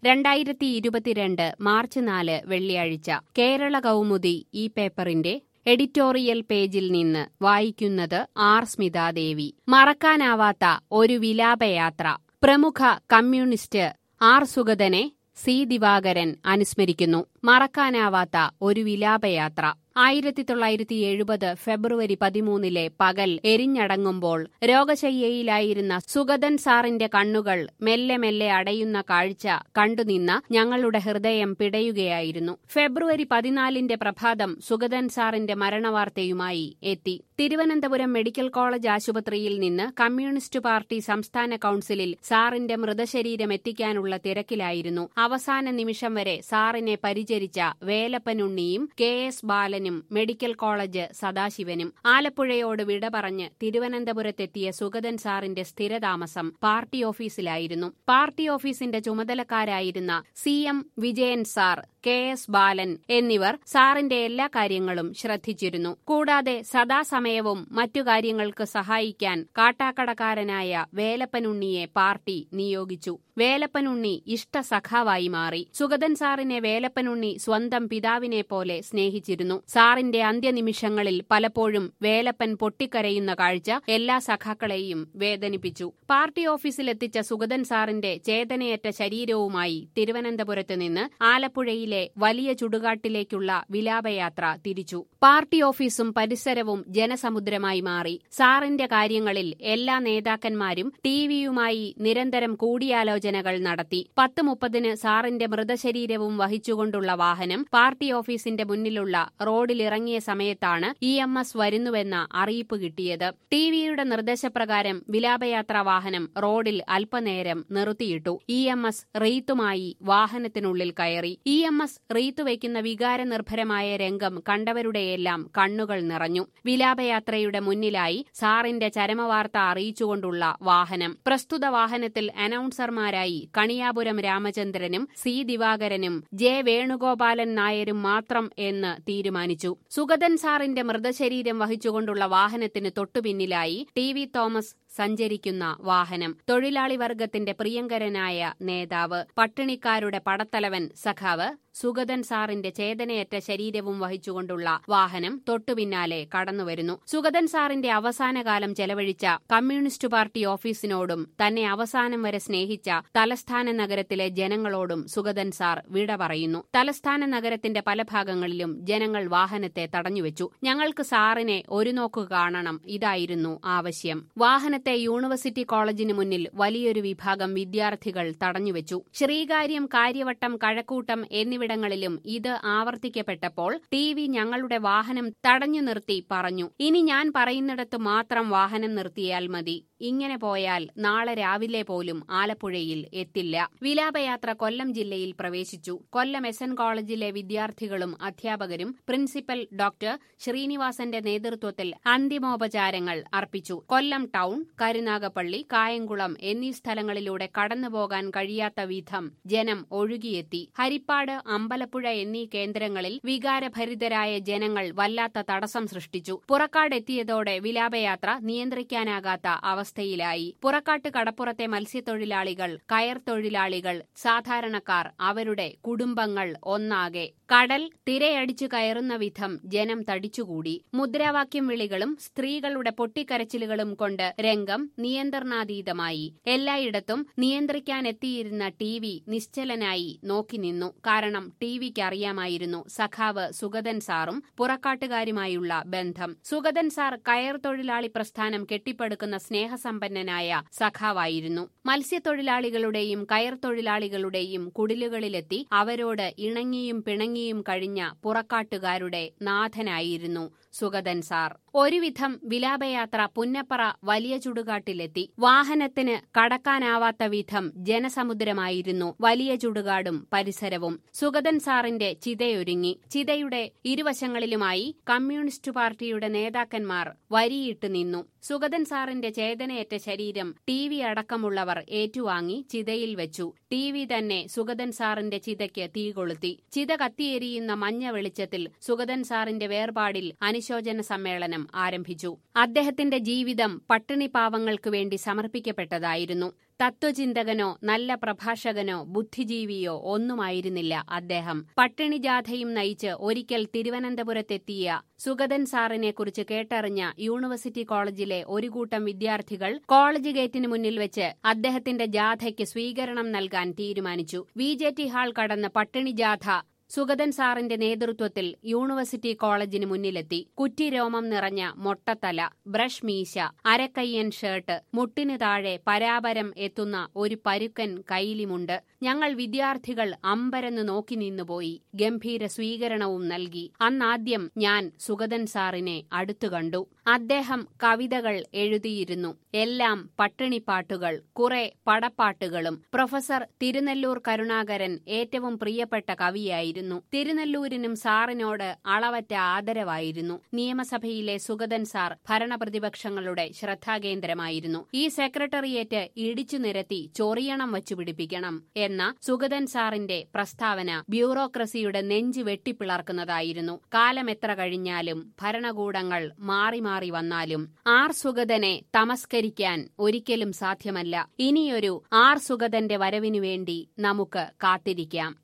രണ്ടായിരത്തി ഇരുപത്തിരണ്ട് മാർച്ച് നാല് വെള്ളിയാഴ്ച കേരള കൗമുദി ഈ പേപ്പറിന്റെ എഡിറ്റോറിയൽ പേജിൽ നിന്ന് വായിക്കുന്നത് ആർ സ്മിതാദേവി മറക്കാനാവാത്ത ഒരു വിലാപയാത്ര പ്രമുഖ കമ്മ്യൂണിസ്റ്റ് ആർ സുഗതനെ സി ദിവാകരൻ അനുസ്മരിക്കുന്നു മറക്കാനാവാത്ത ഒരു വിലാപയാത്ര ആയിരത്തി തൊള്ളായിരത്തി എഴുപത് ഫെബ്രുവരി പതിമൂന്നിലെ പകൽ എരിഞ്ഞടങ്ങുമ്പോൾ രോഗശയ്യയിലായിരുന്ന സുഗതൻ സാറിന്റെ കണ്ണുകൾ മെല്ലെ മെല്ലെ അടയുന്ന കാഴ്ച കണ്ടുനിന്ന ഞങ്ങളുടെ ഹൃദയം പിടയുകയായിരുന്നു ഫെബ്രുവരി പതിനാലിന്റെ പ്രഭാതം സുഗതൻ സാറിന്റെ മരണവാർത്തയുമായി എത്തി തിരുവനന്തപുരം മെഡിക്കൽ കോളേജ് ആശുപത്രിയിൽ നിന്ന് കമ്മ്യൂണിസ്റ്റ് പാർട്ടി സംസ്ഥാന കൌൺസിലിൽ സാറിന്റെ മൃതശരീരം എത്തിക്കാനുള്ള തിരക്കിലായിരുന്നു അവസാന നിമിഷം വരെ സാറിനെ പരിചരിച്ച വേലപ്പനുണ്ണിയും കെ എസ് ബാലനും മെഡിക്കൽ കോളേജ് സദാശിവനും ആലപ്പുഴയോട് വിട പറഞ്ഞ് തിരുവനന്തപുരത്തെത്തിയ സുഗതൻ സാറിന്റെ സ്ഥിരതാമസം പാർട്ടി ഓഫീസിലായിരുന്നു പാർട്ടി ഓഫീസിന്റെ ചുമതലക്കാരായിരുന്ന C M Vijayan sir K S Balan എന്നിവർ സാറിന്റെ എല്ലാ കാര്യങ്ങളും ശ്രദ്ധിച്ചിരുന്നു കൂടാതെ സദാസമയവും മറ്റു കാര്യങ്ങൾക്ക് സഹായിക്കാൻ കാട്ടാക്കടക്കാരനായ വേലപ്പനുണ്ണിയെ പാർട്ടി നിയോഗിച്ചു വേലപ്പനുണ്ണി ഇഷ്ടസഖാവായി മാറി സുഗതൻ സാറിനെ വേലപ്പനുണ്ണി സ്വന്തം പിതാവിനെ പോലെ സ്നേഹിച്ചിരുന്നു സാറിന്റെ അന്ത്യനിമിഷങ്ങളിൽ പലപ്പോഴും വേലപ്പൻ പൊട്ടിക്കരയുന്ന കാഴ്ച എല്ലാ സഖാക്കളെയും വേദനിപ്പിച്ചു പാർട്ടി ഓഫീസിലെത്തിച്ച സുഗതൻ സാറിന്റെ ചേതനയറ്റ ശരീരവുമായി തിരുവനന്തപുരത്ത് നിന്ന് ആലപ്പുഴയിലെ വലിയ ചുടുകാട്ടിലേക്കുള്ള വിലാപയാത്ര തിരിച്ചു പാർട്ടി ഓഫീസും പരിസരവും ജനസമുദ്രമായി മാറി സാറിന്റെ കാര്യങ്ങളിൽ എല്ലാ നേതാക്കന്മാരും ടിവിയുമായി നിരന്തരം കൂടിയാലോചനകൾ നടത്തി പത്ത് മുപ്പതിന് സാറിന്റെ മൃതശരീരവും വഹിച്ചുകൊണ്ടുള്ള വാഹനം പാർട്ടി ഓഫീസിന്റെ മുന്നിലുള്ള റോഡിലിറങ്ങിയ സമയത്താണ് ഇ എം എസ് വരുന്നുവെന്ന അറിയിപ്പ് കിട്ടിയത് ടിവിയുടെ നിർദ്ദേശപ്രകാരം വിലാപയാത്രാ വാഹനം റോഡിൽ അല്പനേരം നിർത്തിയിട്ടു ഇ എം എസ് റീത്തുമായി വാഹനത്തിനുള്ളിൽ കയറി ഇ എം എസ് റീത്തു വയ്ക്കുന്ന വികാരനിർഭരമായ രംഗം കണ്ടവരുടെയെല്ലാം കണ്ണുകൾ നിറഞ്ഞു വിലാപയാത്രയുടെ മുന്നിലായി സാറിന്റെ ചരമവാർത്ത അറിയിച്ചുകൊണ്ടുള്ള വാഹനം പ്രസ്തുത വാഹനത്തിൽ അനൗൺസർമാരായി കണിയാപുരം രാമചന്ദ്രനും സി ദിവാകരനും ജെ വേണുഗോപാലൻ നായരും മാത്രം എന്ന് തീരുമാനിച്ചു സുഗതൻ സാറിന്റെ മൃതശരീരം വഹിച്ചുകൊണ്ടുള്ള വാഹനത്തിന് തൊട്ടുപിന്നിലായി ടി വി തോമസ് സഞ്ചരിക്കുന്ന വാഹനം തൊഴിലാളി വർഗത്തിന്റെ പ്രിയങ്കരനായ നേതാവ് പട്ടിണിക്കാരുടെ പടത്തലവൻ സഖാവ് സുഗതൻ സാറിന്റെ ചേതനയറ്റ ശരീരവും വഹിച്ചുകൊണ്ടുള്ള വാഹനം തൊട്ടുപിന്നാലെ കടന്നുവരുന്നു സുഗതൻ സാറിന്റെ അവസാനകാലം ചെലവഴിച്ച കമ്മ്യൂണിസ്റ്റ് പാർട്ടി ഓഫീസിനോടും തന്നെ അവസാനം വരെ സ്നേഹിച്ച തലസ്ഥാന നഗരത്തിലെ ജനങ്ങളോടും സുഗതൻ സാർ വിട പറയുന്നു തലസ്ഥാന നഗരത്തിന്റെ പല ഭാഗങ്ങളിലും ജനങ്ങൾ വാഹനത്തെ തടഞ്ഞുവെച്ചു ഞങ്ങൾക്ക് സാറിനെ ഒരു നോക്കു കാണണം ഇതായിരുന്നു ആവശ്യം വാഹനത്തെ യൂണിവേഴ്സിറ്റി കോളേജിന് മുന്നിൽ വലിയൊരു വിഭാഗം വിദ്യാർത്ഥികൾ തടഞ്ഞുവെച്ചു ശ്രീകാര്യം കാര്യവട്ടം കഴക്കൂട്ടം എന്നിവിടങ്ങളിലും ഇത് ആവർത്തിക്കപ്പെട്ടപ്പോൾ ടി വി ഞങ്ങളുടെ വാഹനം തടഞ്ഞു നിർത്തി പറഞ്ഞു ഇനി ഞാൻ പറയുന്നിടത്ത് മാത്രം വാഹനം നിർത്തിയാൽ മതി ഇങ്ങനെ പോയാൽ നാളെ രാവിലെ പോലും ആലപ്പുഴയിൽ എത്തില്ല വിലാപയാത്ര കൊല്ലം ജില്ലയിൽ പ്രവേശിച്ചു കൊല്ലം എസ് എൻ കോളേജിലെ വിദ്യാർത്ഥികളും അധ്യാപകരും പ്രിൻസിപ്പൽ ഡോക്ടർ ശ്രീനിവാസന്റെ നേതൃത്വത്തിൽ അന്തിമോപചാരങ്ങൾ അർപ്പിച്ചു കൊല്ലം ടൗൺ കരുനാഗപ്പള്ളി കായംകുളം എന്നീ സ്ഥലങ്ങളിലൂടെ കടന്നുപോകാൻ കഴിയാത്ത വിധം ജനം ഒഴുകിയെത്തി ഹരിപ്പാട് അമ്പലപ്പുഴ എന്നീ കേന്ദ്രങ്ങളിൽ വികാരഭരിതരായ ജനങ്ങൾ വല്ലാത്ത തടസ്സം സൃഷ്ടിച്ചു പുറക്കാടെത്തിയതോടെ വിലാപയാത്ര നിയന്ത്രിക്കാനാകാത്ത അവസ്ഥയിലായി പുറക്കാട്ട് കടപ്പുറത്തെ മത്സ്യത്തൊഴിലാളികൾ കയർ തൊഴിലാളികൾ സാധാരണക്കാർ അവരുടെ കുടുംബങ്ങൾ ഒന്നാകെ കടൽ തിരയടിച്ചു കയറുന്ന വിധം ജനം തടിച്ചുകൂടി മുദ്രാവാക്യം വിളികളും സ്ത്രീകളുടെ പൊട്ടിക്കരച്ചിലുകളും കൊണ്ട് രംഗം നിയന്ത്രണാതീതമായി എല്ലായിടത്തും നിയന്ത്രിക്കാനെത്തിയിരുന്ന ടി വി നിശ്ചലനായി നോക്കി നിന്നു കാരണം ടി വിക്ക് അറിയാമായിരുന്നു സഖാവ് സുഗതൻ സാറും പുറക്കാട്ടുകാരുമായുള്ള ബന്ധം സുഗതൻ സാർ കയർ തൊഴിലാളി പ്രസ്ഥാനം കെട്ടിപ്പടുക്കുന്ന സ്നേഹസമ്പന്നനായ സഖാവായിരുന്നു മത്സ്യത്തൊഴിലാളികളുടെയും കയർ തൊഴിലാളികളുടെയും കുടിലുകളിലെത്തി അവരോട് ഇണങ്ങിയും പിണങ്ങിയും കഴിഞ്ഞ പുറക്കാട്ടുകാരുടെ നാഥനായിരുന്നു സുഗതൻ സാർ ഒരുവിധം വിലാപയാത്ര പുന്നപ്പറ വലിയ ചുടുകാട്ടിലെത്തി വാഹനത്തിന് കടക്കാനാവാത്ത വിധം ജനസമുദ്രമായിരുന്നു വലിയ ചുടുകാടും പരിസരവും സുഗതൻ സാറിന്റെ ചിതയൊരുങ്ങി ചിതയുടെ ഇരുവശങ്ങളിലുമായി കമ്മ്യൂണിസ്റ്റ് പാർട്ടിയുടെ നേതാക്കന്മാർ വരിയിട്ട് നിന്നു സുഗതൻ സാറിന്റെ ചേതനയേറ്റ ശരീരം ടി വി അടക്കമുള്ളവർ ഏറ്റുവാങ്ങി ചിതയിൽ വെച്ചു ടി വി തന്നെ സുഗതൻ സാറിന്റെ ചിതയ്ക്ക് തീ കൊളുത്തി ചിത കത്തിയെരിയുന്ന മഞ്ഞ വെളിച്ചത്തിൽ സുഗതൻ സാറിന്റെ വേർപാടിൽ അനുശോചന സമ്മേളനം ആരംഭിച്ചു അദ്ദേഹത്തിന്റെ ജീവിതം പട്ടിണി പാവങ്ങൾക്ക് വേണ്ടി സമർപ്പിക്കപ്പെട്ടതായിരുന്നു തത്വചിന്തകനോ നല്ല പ്രഭാഷകനോ ബുദ്ധിജീവിയോ ഒന്നുമായിരുന്നില്ല അദ്ദേഹം പട്ടിണി ജാഥയും നയിച്ച് ഒരിക്കൽ തിരുവനന്തപുരത്തെത്തിയ സുഗതൻ സാറിനെ കുറിച്ച് കേട്ടറിഞ്ഞ യൂണിവേഴ്സിറ്റി കോളേജിലെ ഒരു കൂട്ടം വിദ്യാർത്ഥികൾ കോളേജ് ഗേറ്റിന് മുന്നിൽ വെച്ച് അദ്ദേഹത്തിന്റെ ജാഥയ്ക്ക് സ്വീകരണം നൽകാൻ തീരുമാനിച്ചു വി ജെ ടി ഹാൾ കടന്ന് പട്ടിണി ജാഥ സുഗതൻ സാറിന്റെ നേതൃത്വത്തിൽ യൂണിവേഴ്സിറ്റി കോളേജിന് മുന്നിലെത്തി കുറ്റിരോമം നിറഞ്ഞ മൊട്ടത്തല ബ്രഷ് മീശ അരക്കയ്യൻ ഷർട്ട് മുട്ടിനു താഴെ പരാപരം എത്തുന്ന ഒരു പരുക്കൻ കൈലിമുണ്ട് ഞങ്ങൾ വിദ്യാർത്ഥികൾ അമ്പരന്ന് നോക്കി നിന്നുപോയി ഗംഭീര സ്വീകരണവും നൽകി അന്നാദ്യം ഞാൻ സുഗതൻ സാറിനെ അടുത്തു കണ്ടു അദ്ദേഹം കവിതകൾ എഴുതിയിരുന്നു എല്ലാം പട്ടിണിപ്പാട്ടുകൾ കുറെ പടപ്പാട്ടുകളും പ്രൊഫസർ തിരുനെല്ലൂർ കരുണാകരൻ ഏറ്റവും പ്രിയപ്പെട്ട കവിയായിരുന്നു തിരുനെല്ലൂരിനും സാറിനോട് അളവറ്റ ആദരവായിരുന്നു നിയമസഭയിലെ സുഗതൻ സാർ ഭരണപ്രതിപക്ഷങ്ങളുടെ ശ്രദ്ധാകേന്ദ്രമായിരുന്നു ഈ സെക്രട്ടേറിയറ്റ് ഇടിച്ചു നിരത്തി ചൊറിയണം വച്ചു പിടിപ്പിക്കണം എന്ന സുഗതൻ സാറിന്റെ പ്രസ്താവന ബ്യൂറോക്രസിയുടെ നെഞ്ചു വെട്ടിപ്പിളർക്കുന്നതായിരുന്നു കാലമെത്ര കഴിഞ്ഞാലും ഭരണകൂടങ്ങൾ മാറി മാറി വന്നാലും ആർ സുഗതനെ തമസ്കരിക്കാൻ ഒരിക്കലും സാധ്യമല്ല ഇനിയൊരു ആർ സുഗതന്റെ വരവിനു വേണ്ടി നമുക്ക് കാത്തിരിക്കാം